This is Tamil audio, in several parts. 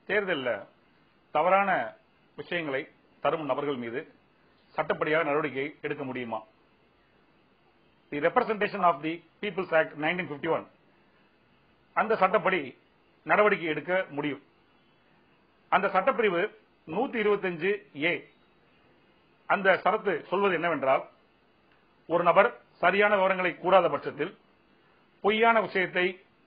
தேர்தலில் தவறான விஷயங்களை தரும் நபர்கள் மீது சட்டப்படியாக நடவடிக்கை எடுக்க முடியுமா the representation of the people's act nineteen fifty one அந்த சட்டப்படி நடவடிக்கை எடுக்க முடியும் அந்த சட்டப்பிரிவு நூத்தி இருபத்தஞ்சு ஏ அந்த சரத்து சொல்வது என்னவென்றால் ஒரு நபர் சரியான விவரங்களை கூறாத பட்சத்தில் பொய்யான விஷயத்தை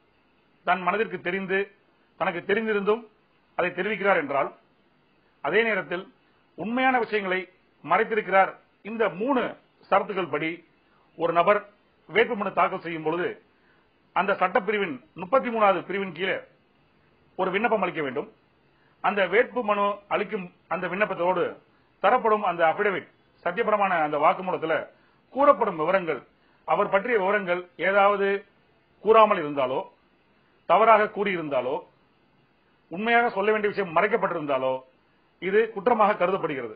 தன் மனதிற்கு தெரிந்து தனக்கு தெரிந்திருந்தும் அதை தெரிவிக்கிறார் என்றால் அதே நேரத்தில் உண்மையான விஷயங்களை மறைத்திருக்கிறார் இந்த மூணு சரத்துகள் படி ஒரு நபர் வேட்புமனு தாக்கல் செய்யும் பொழுது அந்த சட்டப்பிரிவின் முப்பத்தி மூணாவது பிரிவின் கீழே ஒரு விண்ணப்பம் அளிக்க வேண்டும் அந்த வேட்பு மனு அளிக்கும் அந்த விண்ணப்பத்தோடு தரப்படும் அந்த அபிடவிட் சத்தியபிரமான அந்த வாக்குமூலத்தில் கூறப்படும் விவரங்கள் அவர் பற்றிய விவரங்கள் ஏதாவது கூறாமல் இருந்தாலோ தவறாக கூறியிருந்தாலோ உண்மையாக சொல்ல வேண்டிய விஷயம் மறைக்கப்பட்டிருந்தாலோ இது குற்றமாக கருதப்படுகிறது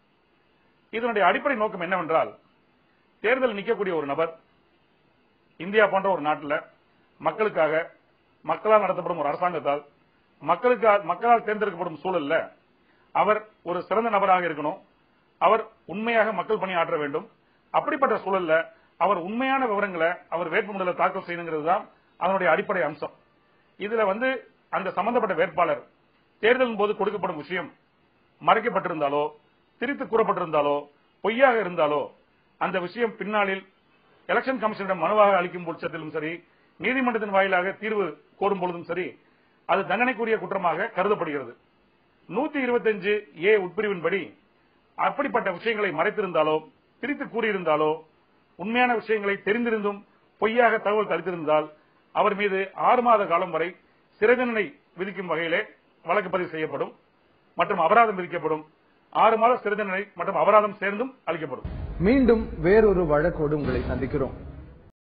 இதனுடைய அடிப்படை நோக்கம் என்னவென்றால் தேர்தல் நிற்கக்கூடிய ஒரு நபர் இந்தியா போன்ற ஒரு நாட்டில் மக்களுக்காக மக்களால் நடத்தப்படும் ஒரு அரசாங்கத்தால் மக்களுக்கு மக்களால் தேர்ந்தெடுக்கப்படும் சூழல்ல அவர் ஒரு சிறந்த நபராக இருக்கணும் அவர் உண்மையாக மக்கள் பணி ஆற்ற வேண்டும் அப்படிப்பட்ட சூழல்ல அவர் உண்மையான விவரங்களை அவர் வேட்புமனுல தாக்கல் செய்யணுங்கிறது தான் அதனுடைய அடிப்படை அம்சம் இதுல வந்து அந்த சம்பந்தப்பட்ட வேட்பாளர் தேர்தலின் போது கொடுக்கப்படும் விஷயம் மறைக்கப்பட்டிருந்தாலோ திரித்து கூறப்பட்டிருந்தாலோ பொய்யாக இருந்தாலோ அந்த விஷயம் பின்னாளில் எலெக்ஷன் கமிஷனிடம் மனுவாக அளிக்கும் பட்சத்திலும் சரி நீதிமன்றத்தின் வாயிலாக தீர்வு கோரும் பொழுதும் சரி அது தண்டனைக்குரிய குற்றமாக கருதப்படுகிறது நூத்தி இருபத்தஞ்சு ஏ உட்பிரிவின்படி அப்படிப்பட்ட விஷயங்களை மறைத்திருந்தாலோ திரித்து கூறியிருந்தாலோ உண்மையான விஷயங்களை தெரிந்திருந்தும் பொய்யாக தகவல் தரித்திருந்தால் அவர் மீது ஆறு மாத காலம் வரை சிறை தண்டனை விதிக்கும் வகையிலே வழக்கு பதிவு செய்யப்படும் மற்றும் அபராதம் விதிக்கப்படும் ஆறு மாத சிறை தண்டனை மற்றும் அபராதம் சேர்ந்தும் அளிக்கப்படும் மீண்டும் வேறொரு வழக்கோடு உங்களை சந்திக்கிறோம்